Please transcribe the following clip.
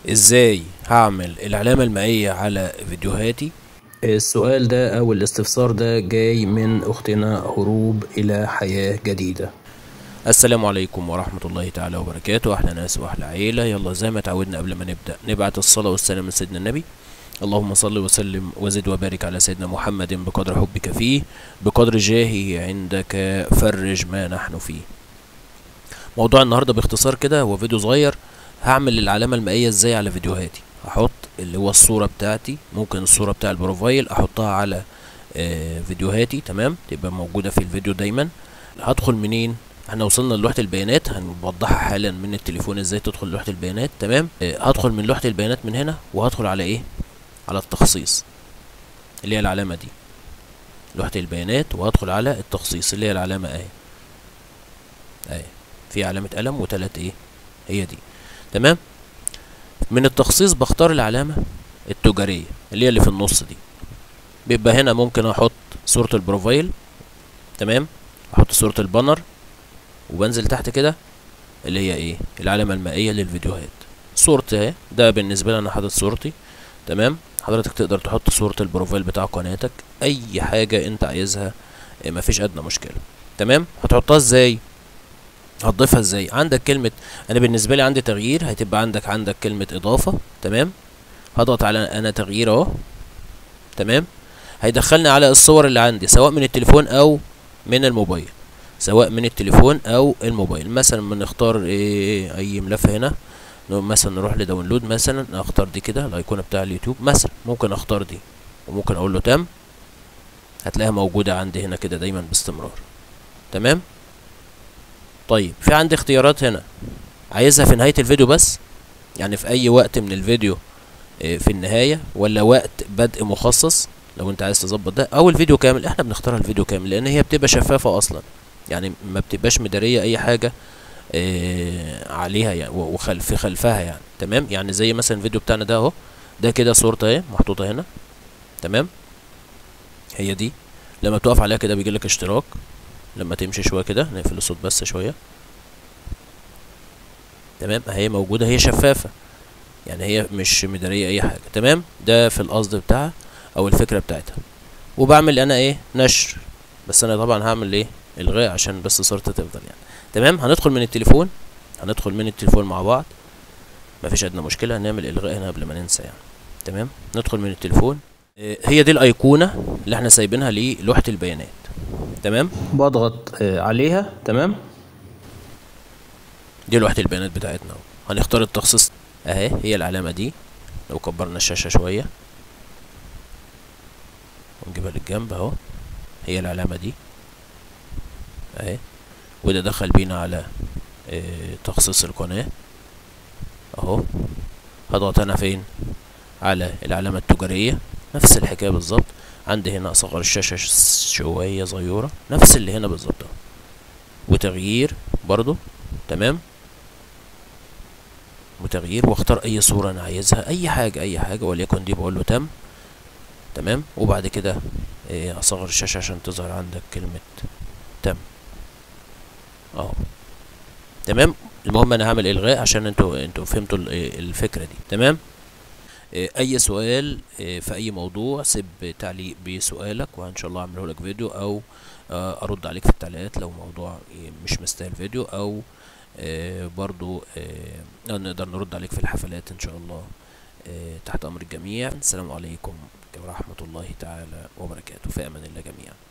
ازاي هعمل العلامة المائية على فيديوهاتي السؤال ده أو الاستفسار ده جاي من أختنا هروب إلى حياة جديدة السلام عليكم ورحمة الله تعالى وبركاته أحلى ناس وأحلى عيلة يلا زي ما اتعودنا قبل ما نبدأ نبعت الصلاة والسلام لسيدنا النبي اللهم صل وسلم وزد وبارك على سيدنا محمد بقدر حبك فيه بقدر جاهه عندك فرج ما نحن فيه موضوع النهارده باختصار كده هو فيديو صغير هعمل العلامة المائية ازاي على فيديوهاتي هحط اللي هو الصورة بتاعتي ممكن الصورة بتاع البروفايل احطها على آه، فيديوهاتي تمام تبقى موجودة في الفيديو دايما هدخل منين احنا وصلنا للوحة البيانات هنوضحها حالا من التليفون ازاي تدخل لوحة البيانات تمام آه، هدخل من لوحة البيانات من هنا وهدخل على ايه على التخصيص اللي هي العلامة دي لوحة البيانات وهدخل على التخصيص اللي هي العلامة اهي اهي في علامة قلم وتلات ايه هي دي تمام من التخصيص بختار العلامة التجارية اللي هي اللي في النص دي بيبقى هنا ممكن احط صورة البروفايل تمام احط صورة البانر وبنزل تحت كده اللي هي ايه العلامة المائية للفيديوهات صورتي اهي ده بالنسبة لي انا حاطط صورتي تمام حضرتك تقدر تحط صورة البروفايل بتاع قناتك اي حاجة انت عايزها إيه، مفيش ادنى مشكلة تمام هتحطها ازاي هتضيفها ازاي عندك كلمة انا بالنسبة لي عندي تغيير هتبقى عندك عندك كلمة اضافة تمام هضغط على انا تغيير اهو تمام هيدخلني على الصور اللي عندي سواء من التليفون او من الموبايل سواء من التليفون او الموبايل مثلا بنختار إيه اي ملف هنا نقوم مثلا نروح لداونلود مثلا اختار دي كده الايقونه بتاع اليوتيوب مثلا ممكن اختار دي وممكن اقول له تم هتلاقيها موجوده عندي هنا كده دايما باستمرار تمام طيب في عندي اختيارات هنا عايزها في نهايه الفيديو بس يعني في اي وقت من الفيديو إيه، في النهايه ولا وقت بدء مخصص لو انت عايز تظبط ده او الفيديو كامل احنا بنختارها الفيديو كامل لان هي بتبقى شفافه اصلا يعني ما بتبقاش مداريه اي حاجه آه عليها يعني و- وخلف في خلفها يعني تمام يعني زي مثلا الفيديو بتاعنا ده اهو ده كده صورته اهي محطوطه هنا تمام هي دي لما بتقف عليها كده بيجي لك اشتراك لما تمشي شويه كده نقفل الصوت بس شويه تمام هي موجوده هي شفافه يعني هي مش مداريه اي حاجه تمام ده في القصد بتاعها او الفكره بتاعتها وبعمل انا ايه نشر بس انا طبعا هعمل ايه الغاء عشان بس صورتي تفضل يعني تمام هندخل من التليفون هندخل من التليفون مع بعض مفيش ادنى مشكله هنعمل الغاء هنا قبل ما ننسى يعني تمام ندخل من التليفون آه، هي دي الايقونه اللي احنا سايبينها للوحه البيانات تمام بضغط آه، عليها تمام دي لوحه البيانات بتاعتنا اهو هنختار التخصيص اهي هي العلامه دي لو كبرنا الشاشه شويه ونجيبها للجنب اهو هي العلامه دي اهي وده دخل بينا على آه، تخصيص القناه اهو هضغط انا فين على العلامه التجاريه نفس الحكايه بالظبط عندي هنا اصغر الشاشه ش- شويه صغيره نفس اللي هنا بالظبط اهو وتغيير برضو تمام وتغيير واختار اي صورة انا عايزها اي حاجة اي حاجة وليكن دي بقول له تم تمام وبعد كده إيه، اصغر الشاشة عشان تظهر عندك كلمة تم اهو تمام المهم انا هعمل الغاء عشان انتوا انتوا فهمتوا ال- إيه، الفكرة دي تمام إيه، اي سؤال إيه، في اي موضوع سيب تعليق بسؤالك وان شاء الله اعمله لك فيديو او آه، ارد عليك في التعليقات لو موضوع إيه، مش مستاهل فيديو او آه، برضو آه، نقدر نرد عليك في الحفلات ان شاء الله آه، تحت امر الجميع السلام عليكم ورحمة الله تعالى وبركاته في امان الله جميعا